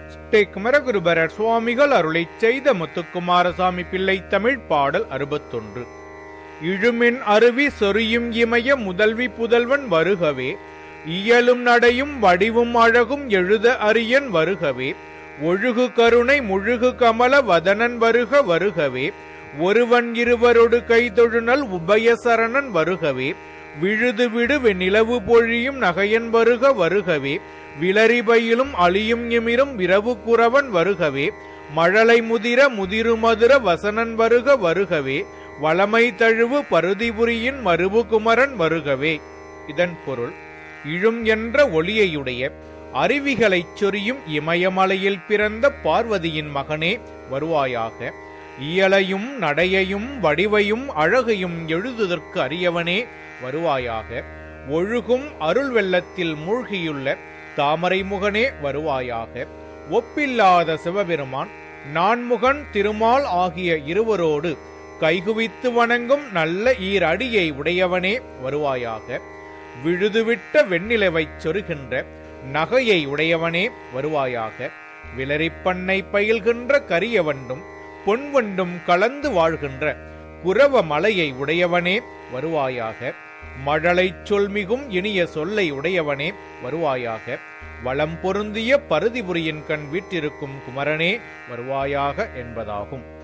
ஸ்ரீ குமரகுருபரர் சுவாமிகள் அருளைச் செய்த முத்துக்குமாரசாமி பிள்ளை தமிழ் பாடல் அறுபத்தொன்று இழுமின் அருவி சொரியும் இமய முதல்வி புதல்வன் வருகவே இயலும் நடையும் வடிவும் அழகும் எழுத அரியன் வருகவே ஒழுகு கருணை முழுகு கமல வதனன் வருக வருகவே ஒருவன் இருவரொடு கைதொழுநல் உபயசரணன் வருகவே விழுது விடு நிலவு பொழியும் நகையன் வருக வருகவே விளரிபயிலும் அழியும் எமிரும் விரவு குறவன் வருகவே மழலை முதிர முதிருமதுர வசனன் வருக வருகவே வளமை தழுவு பருதிபுரியின் மருவு குமரன் வருகவே இதன் பொருள் இழும் என்ற ஒளியையுடைய அருவிகளைச் சொரியும் இமயமலையில் பிறந்த பார்வதியின் மகனே வருவாயாக இயலையும் நடையையும் வடிவையும் அழகையும் எழுதுதற்கு அரியவனே வருவாயாக ஒழுகும் அருள் வெள்ளத்தில் மூழ்கியுள்ள தாமரை முகனே வருவாயாக ஒப்பில்லாத சிவபெருமான் நான்முகன் திருமால் ஆகிய இருவரோடு கைகுவித்து வணங்கும் நல்ல ஈரடியை உடையவனே வருவாயாக விழுதுவிட்ட வெண்ணிலவைச் சொருகின்ற நகையை உடையவனே வருவாயாக விலரிப்பண்ணை பயில்கின்ற கரியவண்டும் பொன்வண்டும் கலந்து வாழ்கின்ற குரவ மலையை உடையவனே வருவாயாக மழலைச் சொல்மிகும் இனிய சொல்லை உடையவனே வருவாயாக வளம் பொருந்திய பருதிபுரியின் கண் வீட்டிருக்கும் குமரனே வருவாயாக என்பதாகும்